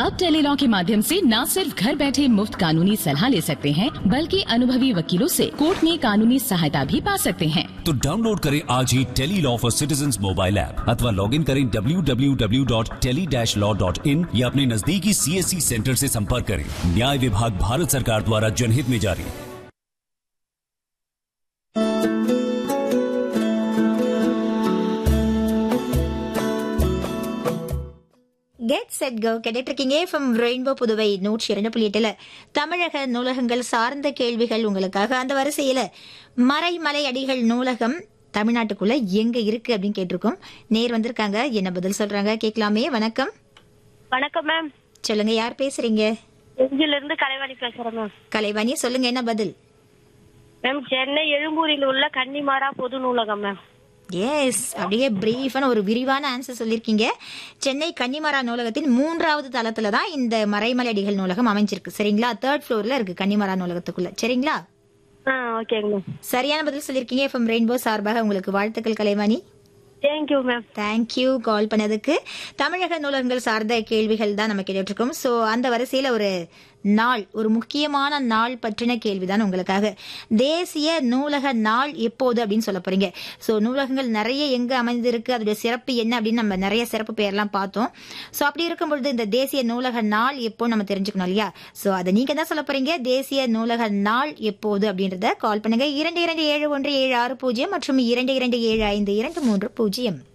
अब टेलीलॉ के माध्यम से न सिर्फ घर बैठे मुफ्त कानूनी सलाह ले सकते हैं बल्कि अनुभवी वकीलों से कोर्ट में कानूनी सहायता भी पा सकते हैं तो डाउनलोड करें आज ही tele law for citizen mobile app अथवा लॉग इन करें www.tele-law.in या अपने नजदीकी सीएससी सेंटर से संपर्क करें न्याय विभाग भारत सरकार द्वारा जनहित में जारी கெட் செட் கோ கேட்டுட்டு இருக்கீங்க ஃப்ரம் ரெயின்போ புதுவை நூற்றி இரண்டு புள்ளி எட்டுல தமிழக நூலகங்கள் சார்ந்த கேள்விகள் உங்களுக்காக அந்த வரிசையில மறைமலை அடிகள் நூலகம் தமிழ்நாட்டுக்குள்ள எங்க இருக்கு அப்படின்னு கேட்டிருக்கோம் நேர் வந்திருக்காங்க என்ன பதில் சொல்றாங்க கேட்கலாமே வணக்கம் வணக்கம் மேம் சொல்லுங்க யார் பேசுறீங்க செஞ்சில இருந்து கலைவாணி பேசுறேன் மேம் கலைவாணி சொல்லுங்க என்ன பதில் மேம் சென்னை எழும்பூரில் உள்ள கன்னிமாரா பொது நூலகம் மேம் எஸ் அப்படியே பிரீஃபான ஒரு விரிவான ஆன்சர் சொல்லியிருக்கீங்க சென்னை கன்னிமரா நூலகத்தின் மூன்றாவது தளத்துல தான் இந்த மறைமலை அடிகள் நூலகம் அமைஞ்சிருக்கு சரிங்களா தேர்ட் ஃப்ளோர்ல இருக்கு கன்னிமரா நூலகத்துக்குள்ள சரிங்களா ஆ ஓகேங்க மேம் சரியான பதில் சொல்லியிருக்கீங்க எஃப்எம் ரெயின்போ சார்பாக உங்களுக்கு வாழ்த்துக்கள் Kalaivani thank you ma'am thank you call பண்ணதுக்கு தமிழக நூலகங்கள் சார்ந்த கேள்விகள் தான் நம்ம கேட்டுட்டு இருக்கோம் ஸோ அந்த வரிசையில ஒரு நாள் ஒரு முக்கியமான நாள் பற்றின கேள்விதான் உங்களுக்காக தேசிய நூலக நாள் எப்போது அப்படின்னு சொல்ல போறீங்க ஸோ நூலகங்கள் நிறைய எங்க அமைந்திருக்கு அதோட சிறப்பு என்ன அப்படின்னு நம்ம நிறைய சிறப்பு பெயர்லாம் பார்த்தோம் ஸோ அப்படி இருக்கும் பொழுது இந்த தேசிய நூலக நாள் எப்போ நம்ம தெரிஞ்சுக்கணும் இல்லையா ஸோ அதை நீங்க தான் சொல்ல போறீங்க தேசிய நூலக நாள் எப்போது அப்படின்றத கால் பண்ணுங்க இரண்டு இரண்டு ஏழு ஒன்று ஏழு ஆறு பூஜ்ஜியம் மற்றும் இரண்டு இரண்டு ஏழு ஐந்து இரண்டு மூன்று பூஜ்ஜியம்